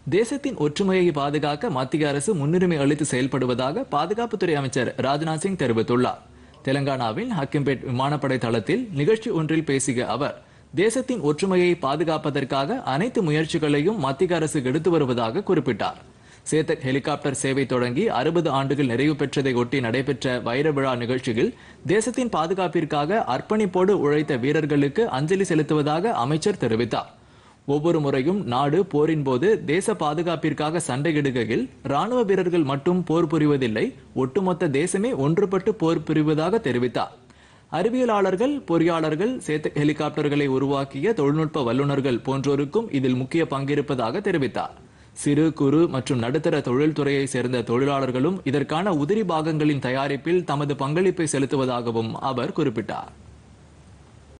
தேசத்தின் ஒற்றுமையை பாதுகாக்க மத்திய அரசு முன்னுரிமை அளித்து செயல்படுவதாக பாதுகாப்புத்துறை அமைச்சர் ராஜ்நாத் சிங் தெரிவித்துள்ளார் தெலங்கானாவின் ஹக்கிம்பேட் விமானப்படை தளத்தில் நிகழ்ச்சி ஒன்றில் பேசிய அவர் தேசத்தின் ஒற்றுமையை பாதுகாப்பதற்காக அனைத்து முயற்சிகளையும் மத்திய அரசு எடுத்து வருவதாக குறிப்பிட்டார் சேத்தக் ஹெலிகாப்டர் சேவை தொடங்கி அறுபது ஆண்டுகள் நிறைவு பெற்றதை ஒட்டி நடைபெற்ற வைர விழா நிகழ்ச்சியில் தேசத்தின் பாதுகாப்பிற்காக அர்ப்பணிப்போடு உழைத்த வீரர்களுக்கு அஞ்சலி செலுத்துவதாக அமைச்சர் தெரிவித்தார் ஒவ்வொரு முறையும் நாடு போரின் போது தேச பாதுகாப்பிற்காக சண்டையிடுகையில் ராணுவ வீரர்கள் மட்டும் போர் புரிவதில்லை ஒட்டுமொத்த தேசமே ஒன்றுபட்டு போர் புரிவதாக தெரிவித்தார் அறிவியலாளர்கள் பொறியாளர்கள் சேத்த ஹெலிகாப்டர்களை உருவாக்கிய தொழில்நுட்ப வல்லுநர்கள் போன்றோருக்கும் இதில் முக்கிய பங்கிருப்பதாக தெரிவித்தார் சிறு குறு மற்றும் நடுத்தர தொழில்துறையை சேர்ந்த தொழிலாளர்களும் இதற்கான உதிரி பாகங்களின் தயாரிப்பில் தமது பங்களிப்பை செலுத்துவதாகவும் அவர் குறிப்பிட்டார்